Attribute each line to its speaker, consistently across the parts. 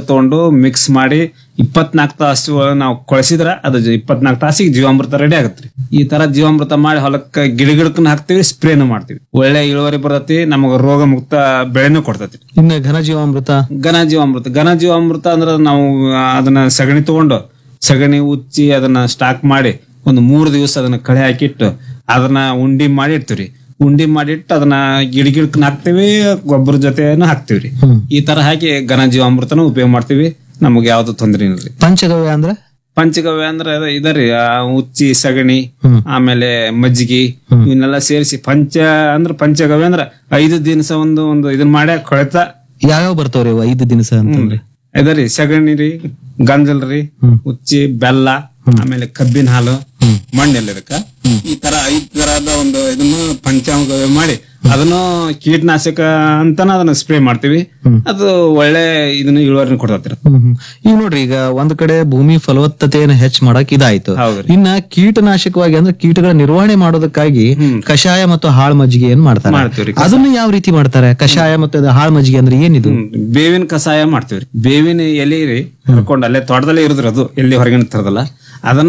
Speaker 1: ತಗೊಂಡು ಮಿಕ್ಸ್ ಮಾಡಿ ಇಪ್ಪತ್ನಾಲ್ಕು ತಾಸು ಒಳಗೆ ನಾವು ಕೊಳಸಿದ್ರ ಅದು ಇಪ್ಪತ್ನಾಲ್ಕು ತಾಸಿಗೆ ಜೀವಾಮೃತ ರೆಡಿ ಆಗತ್ರಿ ಈ ತರ ಜೀವಾಮೃತ ಮಾಡಿ ಹೊಲಕ್ಕೆ ಗಿಡ ಗಿಡಕ್ಕನ್ನ ಹಾಕ್ತಿವಿ ಸ್ಪ್ರೇನು ಮಾಡ್ತೀವಿ ಒಳ್ಳೆ ಇಳುವರಿ ಬರ್ತೈತಿ ನಮಗ ರೋಗ ಮುಕ್ತ ಬೆಳೆನೂ ಕೊಡ್ತೈತಿ
Speaker 2: ಇನ್ನು ಘನ ಜೀವಾಮೃತ
Speaker 1: ಘನ ಜೀವಾಮೃತ ಘನ ಜೀವಾಮೃತ ಅಂದ್ರೆ ನಾವು ಆ, ಅದನ್ನ ಸಗಣಿ ತಗೊಂಡು ಸಗಣಿ ಉಚ್ಚಿ ಅದನ್ನ ಸ್ಟಾಕ್ ಮಾಡಿ ಒಂದು ಮೂರು ದಿವಸ ಅದನ್ನ ಕಳೆ ಹಾಕಿಟ್ಟು ಅದನ್ನ ಉಂಡಿ ಮಾಡಿ ಇಡ್ತೀವ್ರಿ ಉಂಡಿ ಮಾಡಿಟ್ಟು ಅದನ್ನ ಗಿಡ ಗಿಡಕ್ಕೆ ಹಾಕ್ತಿವಿ ಗೊಬ್ಬರ ಜೊತೆನೂ ಹಾಕ್ತಿವ್ರಿ ಈ ತರ ಹಾಕಿ ಘನ ಜೀವಾಮೃತನ ಉಪಯೋಗ ಮಾಡ್ತೀವಿ ನಮಗೆ ಯಾವ್ದು ತೊಂದರೆ ಇಲ್ರಿ
Speaker 2: ಪಂಚಗವ್ಯ ಅಂದ್ರೆ
Speaker 1: ಪಂಚಗವ್ಯ ಅಂದ್ರೆ ಅದ ಇದರಿ ಆ, ಉಚ್ಚಿ ಸಗಣಿ ಆಮೇಲೆ ಮಜ್ಜಿಗೆ ಇವನ್ನೆಲ್ಲ ಸೇರಿಸಿ ಪಂಚ ಅಂದ್ರೆ ಪಂಚಗವ್ಯ ಅಂದ್ರ ಐದು ದಿನಸ ಒಂದು ಒಂದು ಇದನ್ನ ಮಾಡ್ಯಾಕ ಕೊಳೆತ
Speaker 2: ಯಾವ್ಯಾವ ಬರ್ತಾವ್ರಿ ಇವು ಐದು ದಿನಸ ಅಂತಂದ್ರೆ
Speaker 1: ಇದರಿ ಸಗಣಿ ರೀ ಗಂಜಲ್ ರೀ ಉಚ್ಚಿ ಬೆಲ್ಲ ಆಮೇಲೆ ಕಬ್ಬಿನ ಹಾಲು ಮಣ್ಣೆಲ್ಲ ಇದಕ್ಕ ಈ ತರ ಐದ್ ತರಹದ ಒಂದು ಇದನ್ನು ಪಂಚಾಂಗ ಮಾಡಿ ಅದನ್ನು ಕೀಟನಾಶಕ ಅಂತಾನ ಅದನ್ನ ಸ್ಪ್ರೇ ಮಾಡ್ತೀವಿ ಅದು ಒಳ್ಳೆ ಇದನ್ನ ಇಳುವರಿನ ಕೊಡ್ತೈತಿ
Speaker 2: ಹ್ಮ್ ಹ್ಮ್. ಈಗ ನೋಡ್ರಿ ಈಗ ಒಂದ್ ಕಡೆ ಭೂಮಿ ಫಲವತ್ತತೆಯನ್ನು ಹೆಚ್ಚ್ ಮಾಡಕ್ ಇದಾಯ್ತು
Speaker 1: ಹೌದ್ರಿ.
Speaker 2: ಇನ್ನ ಕೀಟನಾಶಕವಾಗಿ ಅಂದ್ರೆ ಕೀಟಗಳ ನಿರ್ವಹಣೆ ಮಾಡೋದಕ್ಕಾಗಿ ಕಷಾಯ ಮತ್ತು ಹಾಳ್ ಮಜ್ಜಿಗೆಯನ್ನು ಮಾಡ್ತಾರೆ
Speaker 1: ಮಾಡ್ತೀವ್ರಿ.
Speaker 2: ಅದನ್ನ ಯಾವ ರೀತಿ ಮಾಡ್ತಾರೆ ಕಷಾಯ ಮತ್ತು ಅದು ಹಾಳ್ ಮಜ್ಜಿಗೆ ಅಂದ್ರೆ ಏನಿದು
Speaker 1: ಹ್ಮ್. ಬೇವಿನ ಕಷಾಯ ಮಾಡ್ತೀವ್ರಿ ಬೇವಿನ ಎಲೆ ರೀ ಹರ್ಕೊಂಡು ಅಲ್ಲೇ ತೋಟದಲ್ಲೇ ಇರುದ್ರಿ ಅದು ಎಲ್ಲಿ ಹೊರಗಿನ ತರದಲ್ಲ ಅದನ್ನ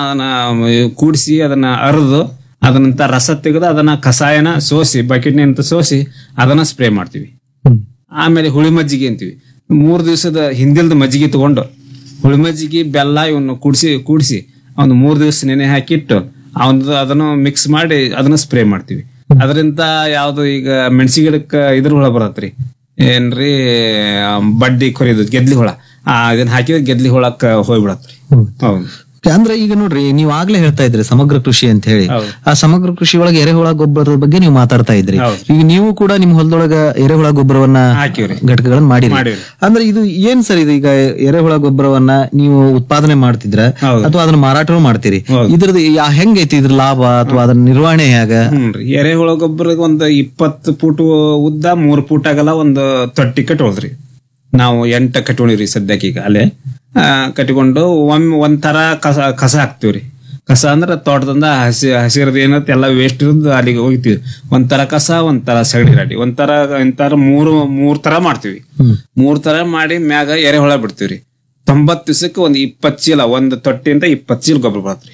Speaker 1: ಕೂಡಿಸಿ ಅದನ್ನ ಅರೆದು ಅದನ್ನಂತ ರಸ ತೆಗೆದು ಅದನ್ನ ಕಷಾಯನ ಸೋಸಿ ಬಕೆಟ್ನಿಂದ ಸೋಸಿ ಅದನ್ನ ಸ್ಪ್ರೇ ಮಾಡ್ತೀವಿ
Speaker 2: ಹ್ಮ್.
Speaker 1: ಆಮೇಲೆ ಹುಳಿ ಮಜ್ಜಿಗೆ ಅಂತೀವಿ ಮೂರು ದಿವಸದ ಹಿಂದಿಲ್ದ ಮಜ್ಜಿಗೆ ತಗೊಂಡು ಹುಳಿ ಮಜ್ಜಿಗೆ ಬೆಲ್ಲ ಇವನ್ನ ಕೂಡಿಸಿ ಕೂಡಿಸಿ ಒಂದು ಮೂರು ದಿವಸ ನೆನೆ ಹಾಕಿಟ್ಟು ಅವನದು ಅದನ್ನು ಮಿಕ್ಸ್ ಮಾಡಿ ಅದನ್ನ ಸ್ಪ್ರೇ ಮಾಡ್ತೀವಿ ಅದರಿಂದ ಯಾವ್ದು ಈಗ ಮೆಣಸಿ ಗಿಡಕ್ಕ ಇದ್ರ ಹುಳ ಬರತ್ರಿ ಏನ್ರಿ ಆ, ಬಡ್ಡಿ ಕೊರಿಯೋದು ಗೆದ್ಲಿ ಹುಳ ಆ ಇದನ್ನ ಹಾಕಿದ್ರೆ ಗೆದ್ಲಿ ಹುಳಕ್ಕ ಹೋಗ್ಬಿಡತ್ರಿ ಹೌದು
Speaker 2: ಅಂದ್ರೆ ಈಗ ನೋಡ್ರಿ ನೀವ್ ಆಗ್ಲೇ ಹೇಳ್ತಾ ಇದ್ರಿ ಸಮಗ್ರ ಕೃಷಿ ಅಂತ ಹೇಳಿ
Speaker 1: ಹೌದು.
Speaker 2: ಆ ಸಮಗ್ರ ಕೃಷಿ ಒಳಗೆ ಎರೆಹುಳ ಗೊಬ್ಬರದ ಬಗ್ಗೆ ನೀವು ಮಾತಾಡ್ತಾ ಇದ್ರಿ
Speaker 1: ಹೌದು.
Speaker 2: ಈಗ ನೀವು ಕೂಡ ನಿಮ್ ಹೊಲದೊಳಗ ಎರೆಹುಳ ಗೊಬ್ಬರವನ್ನ
Speaker 1: ಹಾಕಿವ್ರಿ
Speaker 2: ಘಟಕಗಳನ್ನ ಮಾಡಿರಿ
Speaker 1: ಮಾಡಿವ್ರಿ.
Speaker 2: ಅಂದ್ರೆ ಇದು ಏನ್ ಸರ್ ಇದು ಈಗ ಎರೆಹುಳ ಗೊಬ್ಬರವನ್ನ ನೀವು ಉತ್ಪಾದನೆ ಮಾಡ್ತಿದ್ರ
Speaker 1: ಹೌದು.
Speaker 2: ಅಥವಾ ಅದನ್ನ ಮಾರಾಟನೂ ಮಾಡ್ತೀರಿ
Speaker 1: ಹೌದು.
Speaker 2: ಇದ್ರದ್ದು ಯಾ- ಹೆಂಗೈತಿ ಇದ್ರ ಲಾಭ ಅಥವಾ ಅದನ್ನ ನಿರ್ವಹಣೆ ಹೇಗ
Speaker 1: ಹ್ಞೂನ್ರಿ ಎರೆಹುಳ ಗೊಬ್ಬರಕ್ಕೆ ಒಂದು ಇಪ್ಪತ್ತು ಫೂಟ್ ಉದ್ದ ಮೂರು ಫೂಟ್ ಆಗಲ್ಲ ಒಂದು ತೊಟ್ಟಿ ಕಟ್ಕೊಳ್ದ್ರಿ ನಾವು ಎಂಟ ಕಟ್ಕೊಂಡಿವ್ರಿ ಸದ್ಯಕ್ಕೆ ಈಗ ಅಲ್ಲೇ ಆ, ಕಟ್ಕೊಂಡು ಒಮ್ಮೆ ಒಂಥರ ಕಸ ಕಸ ಹಾಕ್ತಿವ್ರಿ ಕಸ ಅಂದ್ರೆ ತೋಟದಿಂದ ಹಸಿ ಹಸಿರದ ಏನತ್ತೆ ಎಲ್ಲ ವೇಸ್ಟ್ ಇರೋದು ಅಲ್ಲಿಗೆ ಹೋಗ್ತೀವಿ ಒಂಥರ ಕಸ ಒಂಥರ ಸಗಣಿ ರಾಡಿ ಒಂಥರ ಒಂಥರ ಮೂರು ಮೂರ್ ತರ ಮಾಡ್ತೀವಿ ಮೂರ್ ತರ ಮಾಡಿ ಮ್ಯಾಗ ಎರೆಹುಳ ಬಿಡ್ತೀವ್ರಿ ತೊಂಬತ್ ದಿವಸಕ್ಕೆ ಒಂದ್ ಇಪ್ಪತ್ ಚೀಲ ಒಂದ್ ತೊಟ್ಟಿಯಿಂದ ಇಪ್ಪತ್ ಚೀಲ ಗೊಬ್ಬರ ಬರತ್ರಿ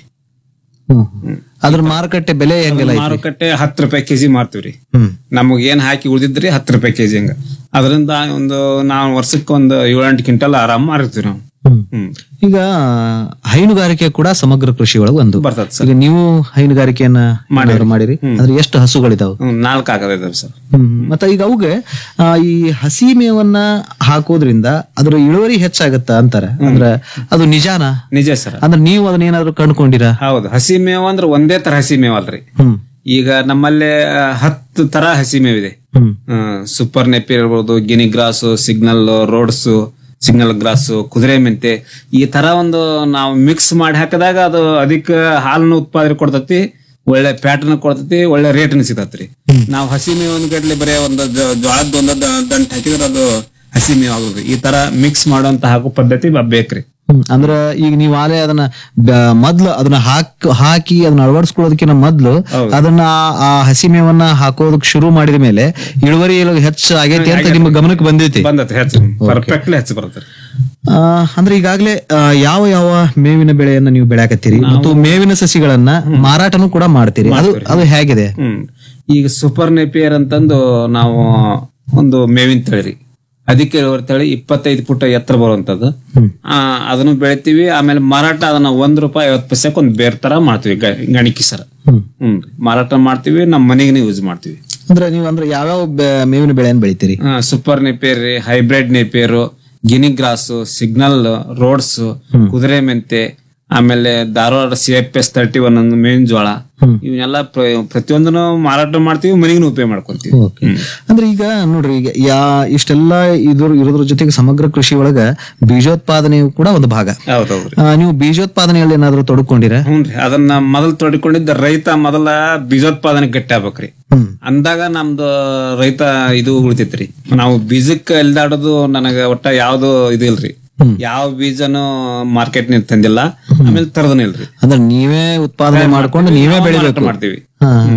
Speaker 2: ಅದ್ರ ಮಾರುಕಟ್ಟೆ ಬೆಲೆ ಹೆಂಗೆಲ್ಲ ಐತಿ?
Speaker 1: ಮಾರುಕಟ್ಟೆ ಹತ್ತು ರೂಪಾಯಿ ಕೆಜಿ ಮಾರ್ತೀವ್ರಿ
Speaker 2: ಹ್ಮ್
Speaker 1: ನಮಗ್ ಏನ್ ಹಾಕಿ ಉಳಿದಿದ್ರಿ ಹತ್ತು ರೂಪಾಯಿ ಕೆಜಿ ಹಂಗ ಅದರಿಂದ ಒಂದು ನಾವು ವರ್ಷಕ್ಕೆ ಒಂದು ಏಳೆಂಟು ಕ್ವಿಂಟಲ್ ಆರಾಮ್ ಮಾರಿರ್ತೀವಿ ನಾವು
Speaker 2: ಹ್ಮ್.
Speaker 1: ಹ್ಮ್
Speaker 2: ಈಗ ಹೈನುಗಾರಿಕೆ ಕೂಡ ಸಮಗ್ರ ಕೃಷಿ ಒಳಗೆ ಒಂದು
Speaker 1: ಬರ್ತದ ಸರ್
Speaker 2: ಈಗ ನೀವು ಹೈನುಗಾರಿಕೆಯನ್ನ ಏನಾದ್ರು ಮಾಡಿರಿ ಅಂದ್ರೆ ಎಷ್ಟು ಹಸುಗಳಿದಾವೆ
Speaker 1: ಹ್ಮ್ ನಾಲ್ಕು ಆಗದಿದ್ದಾವೆ ಸರ್
Speaker 2: ಹ್ಮ್ ಮತ್ತೆ ಈಗ ಅವುಗೆ ಆ, ಈ ಹಸಿ ಮೇವನ್ನ ಹಾಕೋದ್ರಿಂದ ಅದ್ರ ಇಳುವರಿ ಹೆಚ್ಚಾಗತ್ತ ಅಂತಾರೆ ಅಂದ್ರೆ ಅದು ನಿಜಾನ
Speaker 1: ನಿಜ ಸರ್
Speaker 2: ಅಂದ್ರೆ ನೀವು ಅದನ್ನ ಏನಾದ್ರು ಕಂಡ್ಕೊಂಡಿರಾ
Speaker 1: ಹೌದು ಹಸಿ ಮೇವು ಅಂದ್ರೆ ಒಂದೇ ತರ ಹಸಿ ಮೇವು ಅಲ್ರಿ
Speaker 2: ಹ್ಮ್
Speaker 1: ಈಗ ನಮ್ಮಲ್ಲಿ ಆ, ಹತ್ತು ತರ ಹಸಿ ಮೇವಿದೆ
Speaker 2: ಹ್ಮ್
Speaker 1: ಸೂಪರ್ ನೆಪ್ಪಿ ಇರ್ಬೋದು guinea grass signal Rhodes signal grass ಕುದುರೆ ಮೆಂತೆ ಈ ತರ ಒಂದು ನಾವು ಮಿಕ್ಸ್ ಮಾಡಿ ಹಾಕಿದಾಗ ಅದು ಅಧಿಕ ಹಾಲನ್ನು ಉತ್ಪಾದನೆ ಕೊಡ್ತತಿ ಒಳ್ಳೆ ಪ್ಯಾಟರ್ನ್ ಕೊಡ್ತತಿ ಒಳ್ಳೆ ರೇಟ್ನ ಸಿಗತ್ರಿ ನಾವು ಹಸಿ ಮೇವು ಒಂದ್ ಗಡ್ಲೆ ಬರೀ ಒಂದು ಜ- ಜ್ವಾಳದ ಒಂದು ದ- ದಂಟ್ ಹಾಕಿದ್ರೆ ಅದು ಹಸಿ ಮೇವು ಆಗೋದು ಈ ತರ ಮಿಕ್ಸ್ ಮಾಡುವಂತ ಹಾಕೋ ಪದ್ಧತಿ ಬ- ಬೇಕ್ರಿ
Speaker 2: ಹ್ಮ್. ಅಂದ್ರ ಈಗ ನೀವು ಆಲೆ ಅದನ್ನ ಬ- ಮೊದ್ಲು ಅದನ್ನ ಹಾಕ್ ಹಾಕಿ ಅದನ್ನ ಅಳವಡಿಸ್ಕೊಳ್ಳೋದಕ್ಕಿಂತ ಮೊದ್ಲು
Speaker 1: ಹೌದು.
Speaker 2: ಅದನ್ನ ಆ ಹಸಿ ಮೇವನ್ನ ಹಾಕೋದಕ್ ಶುರು ಮಾಡಿದ ಮೇಲೆ ಇಳುವರಿ ಎಲ್ಲ ಹೆಚ್ಚು ಆಗೈತಿ ಅಂತ ನಿಮ್ಮ ಗಮನಕ್ಕೆ ಬಂದೈತಿ
Speaker 1: ಬಂದತಿ ಹೆಚ್ಚು ಪರ್ಫೆಕ್ಟ್ಲಿ ಹೆಚ್ಚು ಬರುತ್ತೆ
Speaker 2: ಆ, ಅಂದ್ರೆ ಈಗಾಗ್ಲೇ ಆ, ಯಾವ ಯಾವ ಮೇವಿನ ಬೆಳೆಯನ್ನ ನೀವು ಬೆಳೆಯಕತ್ತೀರಿ ಮತ್ತು ಮೇವಿನ ಸಸಿಗಳನ್ನ ಮಾರಾಟನೂ ಕೂಡ ಮಾಡ್ತೀರಿ ಅದು ಅದು ಹೇಗಿದೆ
Speaker 1: ಹ್ಮ್ ಈಗ ಸೂಪರ್ ನೆಪಿಯರ್ ಅಂತಂದು ನಾವು ಒಂದು ಮೇವಿನ ತಳಿ ರೀ ಅದಕ್ಕೆ ಇಳುವರಿ ತಳಿ ಇಪ್ಪತ್ತೈದು ಫುಟ್ ಎತ್ತರ ಬರುವಂತದ್ದು ಆ, ಅದನ್ನು ಬೆಳಿತೀವಿ ಆಮೇಲೆ ಮಾರಾಟ ಅದನ್ನ ಒಂದ್ ರೂಪಾಯಿ ಐವತ್ತು ಪೈಸೆಕ್ ಒಂದ್ ಬೇರೆ ತರ ಮಾಡ್ತೀವಿ ಗ- ಗಣಿಕಿ ಸರ
Speaker 2: ಹ್ಮ್.
Speaker 1: ಹ್ಮ್ ರೀ. ಮಾರಾಟ ಮಾಡ್ತೀವಿ ನಮ್ಮ ಮನೆಗೆ ಯೂಸ್ ಮಾಡ್ತೀವಿ
Speaker 2: ಅಂದ್ರೆ ನೀವು ಅಂದ್ರೆ ಯಾವ್ಯಾವ ಬೆ- ಮೇವಿನ ಬೆಳೆಯನ್ನ ಬೆಳಿತೀರಿ
Speaker 1: ಸೂಪರ್ ನೆಪಿಯರ್ ರೀ hybrid napier guinea grass signal Rhodes ಕುದುರೆ ಮೆಂತೆ ಆಮೇಲೆ Dharwad C F S thirty one ಒಂದು ಮೇವಿನ ಜೋಳ ಇವನ್ನೆಲ್ಲ ಪ್ರ- ಪ್ರತಿಯೊಂದನ್ನು ಮಾರಾಟ ಮಾಡ್ತೀವಿ ಮನೆಗೂ ಉಪಯೋಗ ಮಾಡ್ಕೊಂತೀವಿ
Speaker 2: ಓಕೆ ಅಂದ್ರೆ ಈಗ ನೋಡ್ರಿ ಈಗ ಯಾ ಇಷ್ಟೆಲ್ಲ ಇದ್ರ ಇರೋದ್ರ ಜೊತೆಗೆ ಸಮಗ್ರ ಕೃಷಿ ಒಳಗ ಬೀಜೋತ್ಪಾದನೆಯು ಕೂಡ ಒಂದು ಭಾಗ
Speaker 1: ಹೌದೌದ್ರಿ
Speaker 2: ಆ, ನೀವು ಬೀಜೋತ್ಪಾದನೆಯಲ್ಲಿ ಏನಾದ್ರು ತೊಡ್ಕೊಂಡಿರ
Speaker 1: ಹ್ಞೂನ್ರಿ ಅದನ್ನ ಮೊದಲ್ ತೊಡಿಕೊಂಡಿದ್ದ ರೈತ ಮೊದಲ ಬೀಜೋತ್ಪಾದನೆ ಗಟ್ಟಿ ಆಗ್ಬೇಕ್ರಿ
Speaker 2: ಹ್ಮ್
Speaker 1: ಅಂದಾಗ ನಮ್ದು ರೈತ ಇದು ಉಳಿತೈತ್ರಿ ನಾವು ಬೀಜಕ್ಕೆ ಎಲ್ದಾಡೋದು ನನಗ ಒಟ್ಟ ಯಾವ್ದು ಇದು ಇಲ್ರಿ ಯಾವ ಬೀಜನು ಮಾರ್ಕೆಟ್ ನಿಂದ ತಂದಿಲ್ಲ ಆಮೇಲೆ ತರದನ ಇಲ್ರಿ
Speaker 2: ಅಂದ್ರೆ ನೀವೇ ಉತ್ಪಾದನೆ ಮಾಡ್ಕೊಂಡು ನೀವೇ
Speaker 1: ನಾವು
Speaker 2: ಬೆಳಿಬೇಕು
Speaker 1: ಮಾರಾಟ ಮಾಡ್ತೀವಿ
Speaker 2: ಹಾ,
Speaker 1: ಹ್ಮ್.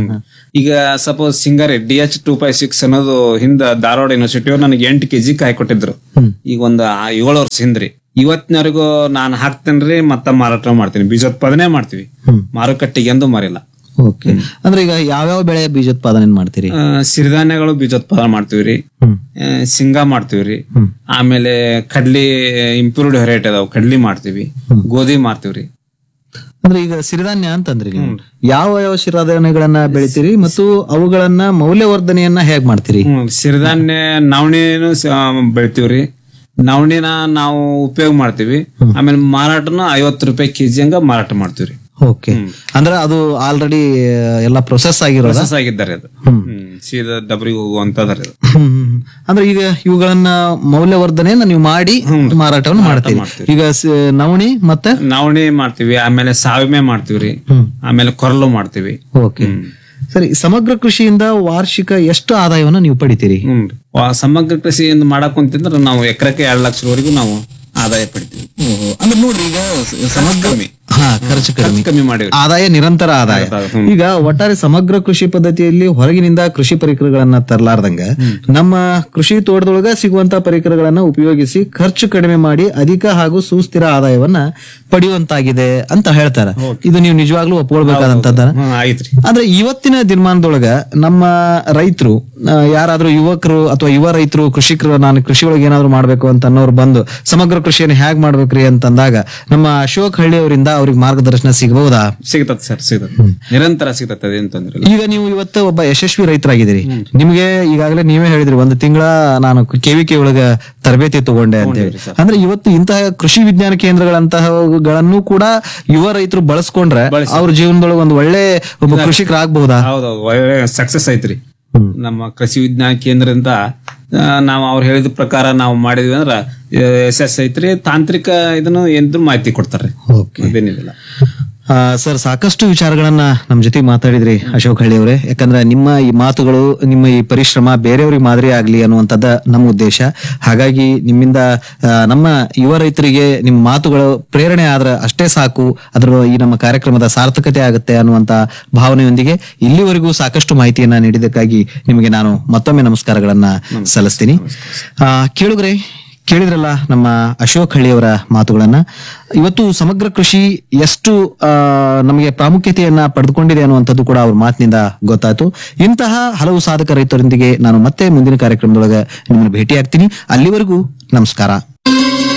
Speaker 1: ಈಗ suppose singer D H two five six ಅನ್ನೋದು ಹಿಂದ ಧಾರವಾಡ ಯೂನಿವರ್ಸಿಟಿ ನನಗೆ ಎಂಟು ಕೆಜಿ ಕಾಯಿ ಕೊಟ್ಟಿದ್ರು ಈಗ ಒಂದು ಆ- ಏಳು ವರ್ಷ ಹಿಂದ್ರಿ ಇವತ್ತಿನವರೆಗೂ ನಾನು ಹಾಕ್ತೇನ್ರಿ ಮತ್ತ ಮಾರಾಟ ಮಾಡ್ತೀನಿ ಬೀಜೋತ್ಪಾದನೆ ಮಾಡ್ತೀವಿ ಮಾರುಕಟ್ಟೆಗೆ ಎಂದು ಮಾರಿಲ್ಲ
Speaker 2: ಓಕೆ ಅಂದ್ರೆ ಈಗ ಯಾವ್ಯಾವ ಬೆಳೆ ಬೀಜೋತ್ಪಾದನೆ ಮಾಡ್ತೀರಿ
Speaker 1: ಆ, ಸಿರಿಧಾನ್ಯಗಳು ಬೀಜೋತ್ಪಾದನೆ ಮಾಡ್ತೀವ್ರಿ
Speaker 2: ಹ್ಮ್.
Speaker 1: ಆ, ಶೇಂಗಾ ಮಾಡ್ತೀವ್ರಿ ಆಮೇಲೆ ಕಡ್ಲಿ ಇಂಪ್ರೂವ್ಡ್ ವೆರೈಟಿ ಅದಾವ ಕಡ್ಲಿ ಮಾಡ್ತೀವಿ ಗೋಧಿ ಮಾಡ್ತೀವ್ರಿ
Speaker 2: ಅಂದ್ರೆ ಈಗ ಸಿರಿಧಾನ್ಯ ಅಂತಂದ್ರಿ ನೀವು ಯಾವ ಯಾವ ಸಿರಿಧಾನ್ಯಗಳನ್ನ ಬೆಳಿತೀರಿ ಮತ್ತು ಅವುಗಳನ್ನ ಮೌಲ್ಯವರ್ಧನೆಯನ್ನ ಹೇಗ್ ಮಾಡ್ತೀರಿ
Speaker 1: ಹ್ಮ್ ಸಿರಿಧಾನ್ಯ ನವಣಿನೂ ಸ- ಬೆಳಿತೀವ್ರಿ ನವಣಿನ ನಾವು ಉಪಯೋಗ ಮಾಡ್ತೀವಿ ಆಮೇಲೆ ಮಾರಾಟನ ಐವತ್ತು ರೂಪಾಯಿ ಕೆಜಿ ಹಂಗ ಮಾರಾಟ ಮಾಡ್ತೀವ್ರಿ
Speaker 2: ಓಕೆ ಅಂದ್ರೆ ಅದು ಆಲ್ರೆಡಿ ಎಲ್ಲ ಪ್ರೊಸೆಸ್ ಆಗಿರೋದ
Speaker 1: ಪ್ರೊಸೆಸ್ ಆಗಿದ್ದಾರೆ ಅದು ಹ್ಮ್. ಸೀದಾ ಡಬ್ರಿಗೆ ಹೋಗುವಂತದಾರೆ ಅದು
Speaker 2: ಅಂದ್ರೆ ಈಗ ಇವುಗಳನ್ನ ಮೌಲ್ಯವರ್ಧನೆಯನ್ನ ನೀವು ಮಾಡಿ ಮಾರಾಟವನ್ನು ಮಾಡ್ತೀರಿ ಈಗ ಸ- ನವಣಿ ಮತ್ತೆ
Speaker 1: ನವಣಿ ಮಾಡ್ತೀವಿ ಆಮೇಲೆ ಸಾವಿಮೆ ಮಾಡ್ತೀವ್ರಿ ಆಮೇಲೆ ಕೊರಲು ಮಾಡ್ತೀವಿ
Speaker 2: ಓಕೆ ಸರಿ ಸಮಗ್ರ ಕೃಷಿಯಿಂದ ವಾರ್ಷಿಕ ಎಷ್ಟು ಆದಾಯವನ್ನು ನೀವು ಪಡಿತೀರಿ
Speaker 1: ಹ್ಮ್ ಸಮಗ್ರ ಕೃಷಿಯಿಂದ ಮಾಡಕ್ ಕುಂತಿದ್ರೆ ನಾವು ಎಕರೆಕ್ಕೆ ಎರಡ್ ಲಕ್ಷವರೆಗೂ ನಾವು ಆದಾಯ ಪಡಿತೀವಿ
Speaker 2: ಅಂದ್ರೆ ನೋಡ್ರಿ ಈಗ ಸಮಗ್ರ ಹಾ ಖರ್ಚು ಕಡಿಮೆ
Speaker 1: ಕಮ್ಮಿ ಮಾಡಿವಿ
Speaker 2: ಆದಾಯ ನಿರಂತರ ಆದಾಯ
Speaker 1: ಹ್ಮ್.
Speaker 2: ಈಗ ಒಟ್ಟಾರೆ ಸಮಗ್ರ ಕೃಷಿ ಪದ್ಧತಿಯಲ್ಲಿ ಹೊರಗಿನಿಂದ ಕೃಷಿ ಪರಿಕರಗಳನ್ನ ತರಲಾರ್ದಂಗ ನಮ್ಮ ಕೃಷಿ ತೋಟದೊಳಗ ಸಿಗುವಂತ ಪರಿಕರಗಳನ್ನ ಉಪಯೋಗಿಸಿ ಖರ್ಚು ಕಡಿಮೆ ಮಾಡಿ ಅಧಿಕ ಹಾಗೂ ಸುಸ್ಥಿರ ಆದಾಯವನ್ನ ಪಡೆಯುವಂತಾಗಿದೆ ಅಂತ ಹೇಳ್ತಾರ ಇದು ನೀವು ನಿಜವಾಗ್ಲೂ ಒಪ್ಕೊಳ್ಬೇಕಾದಂತದ
Speaker 1: ಹ್ಮ್ ಆಯ್ತ್ರಿ
Speaker 2: ಆದ್ರೆ ಇವತ್ತಿನ ದಿನಮಾನದೊಳಗ ನಮ್ಮ ರೈತರು ಯಾರಾದ್ರೂ ಯುವಕರು ಅಥವಾ ಯುವ ರೈತರು ಕೃಷಿಕರು ನಾನು ಕೃಷಿ ಒಳಗೆ ಏನಾದ್ರು ಮಾಡ್ಬೇಕು ಅಂತ ಅನ್ನೋರು ಬಂದು ಸಮಗ್ರ ಕೃಷಿಯನ್ನು ಹೇಗ್ ಮಾಡ್ಬೇಕ್ರಿ ಅಂತಂದಾಗ ನಮ್ಮ ಅಶೋಕ್ ಹಳ್ಳಿ ಅವರಿಂದ ಅವ್ರಿಗೆ ಮಾರ್ಗದರ್ಶನ ಸಿಗಬಹುದಾ
Speaker 1: ಸಿಗ್ತತ್ ಸರ್ ಸಿಗ್ತತ್ ನಿರಂತರ ಸಿಗ್ತತ್ ಅದೇನ್ ತೊಂದ್ರೆ ಇಲ್ಲ
Speaker 2: ಈಗ ನೀವು ಇವತ್ತು ಒಬ್ಬ ಯಶಸ್ವಿ ರೈತರಾಗಿದ್ದೀರಿ ನಿಮಗೆ ಈಗಾಗಲೇ ನೀವೇ ಹೇಳಿದ್ರಿ ಒಂದು ತಿಂಗಳ ನಾನು ಕೆವಿಕೆ ಒಳಗ ತರಬೇತಿ ತಗೊಂಡೆ ಅಂತ ಹೇಳಿ ಅಂದ್ರೆ ಇವತ್ತು ಇಂತಹ ಕೃಷಿ ವಿಜ್ಞಾನ ಕೇಂದ್ರಗಳಂತಹಗಳನ್ನು ಕೂಡ ಯುವ ರೈತರು ಬಳಸ್ಕೊಂಡ್ರೆ ಅವ್ರ ಜೀವನದೊಳಗೆ ಒಂದು ಒಳ್ಳೆ ಒಬ್ಬ ಕೃಷಿಕರಾಗಬಹುದಾ
Speaker 1: ಹೌದೌದು ಒಳ್ಳೆ ಸಕ್ಸಸ್ ಐತ್ರಿ ನಮ್ಮ ಕೃಷಿ ವಿಜ್ಞಾನ ಕೇಂದ್ರದಿಂದ ಆ, ನಾವು ಅವ್ರು ಹೇಳಿದ ಪ್ರಕಾರ ನಾವು ಮಾಡಿದ್ವಿ ಅಂದ್ರ ಯಶಸ್ ಐತ್ರಿ ತಾಂತ್ರಿಕ ಇದನ್ನು ಎಂದ್ರು ಮಾಹಿತಿ ಕೊಡ್ತಾರ್ರಿ
Speaker 2: ಓಕೆ
Speaker 1: ಅದೇನಿಲ್ಲ
Speaker 2: ಸರ್ ಸಾಕಷ್ಟು ವಿಚಾರಗಳನ್ನ ನಮ್ಮ ಜೊತೆ ಮಾತಾಡಿದ್ರಿ ಅಶೋಕ್ ಹಳ್ಳಿ ಅವರೇ ಯಾಕಂದ್ರೆ ನಿಮ್ಮ ಈ ಮಾತುಗಳು ನಿಮ್ಮ ಈ ಪರಿಶ್ರಮ ಬೇರೆಯವ್ರಿಗೆ ಮಾದರಿ ಆಗ್ಲಿ ಅನ್ನುವಂಥದ್ದ ನಮ್ಮ ಉದ್ದೇಶ ಹಾಗಾಗಿ ನಿಮ್ಮಿಂದ ಆ, ನಮ್ಮ ಯುವ ರೈತರಿಗೆ ನಿಮ್ಮ ಮಾತುಗಳು ಪ್ರೇರಣೆ ಆದ್ರೆ ಅಷ್ಟೇ ಸಾಕು ಅದರ ಈ ನಮ್ಮ ಕಾರ್ಯಕ್ರಮದ ಸಾರ್ಥಕತೆ ಆಗುತ್ತೆ ಅನ್ನುವಂತ ಭಾವನೆಯೊಂದಿಗೆ ಇಲ್ಲಿವರೆಗೂ ಸಾಕಷ್ಟು ಮಾಹಿತಿಯನ್ನ ನೀಡಿದ್ದಕ್ಕಾಗಿ ನಿಮಗೆ ನಾನು ಮತ್ತೊಮ್ಮೆ ನಮಸ್ಕಾರಗಳನ್ನ ಸಲ್ಲಿಸ್ತೀನಿ ಆ, ಕೇಳುಗರೆ ಕೇಳಿದ್ರಲ್ಲ ನಮ್ಮ ಅಶೋಕ್ ಹಳ್ಳಿಯವರ ಮಾತುಗಳನ್ನ ಇವತ್ತು ಸಮಗ್ರ ಕೃಷಿ ಎಷ್ಟು ಆ, ನಮಗೆ ಪ್ರಾಮುಖ್ಯತೆಯನ್ನ ಪಡೆದುಕೊಂಡಿದೆ ಅನ್ನುವಂಥದ್ದು ಕೂಡ ಅವ್ರ ಮಾತಿನಿಂದ ಗೊತ್ತಾಯ್ತು ಇಂತಹ ಹಲವು ಸಾಧಕ ರೈತರೊಂದಿಗೆ ನಾನು ಮತ್ತೆ ಮುಂದಿನ ಕಾರ್ಯಕ್ರಮದೊಳಗೆ ನಿಮ್ಮನ್ನು ಭೇಟಿಯಾಗ್ತೀನಿ ಅಲ್ಲಿವರೆಗೂ ನಮಸ್ಕಾರ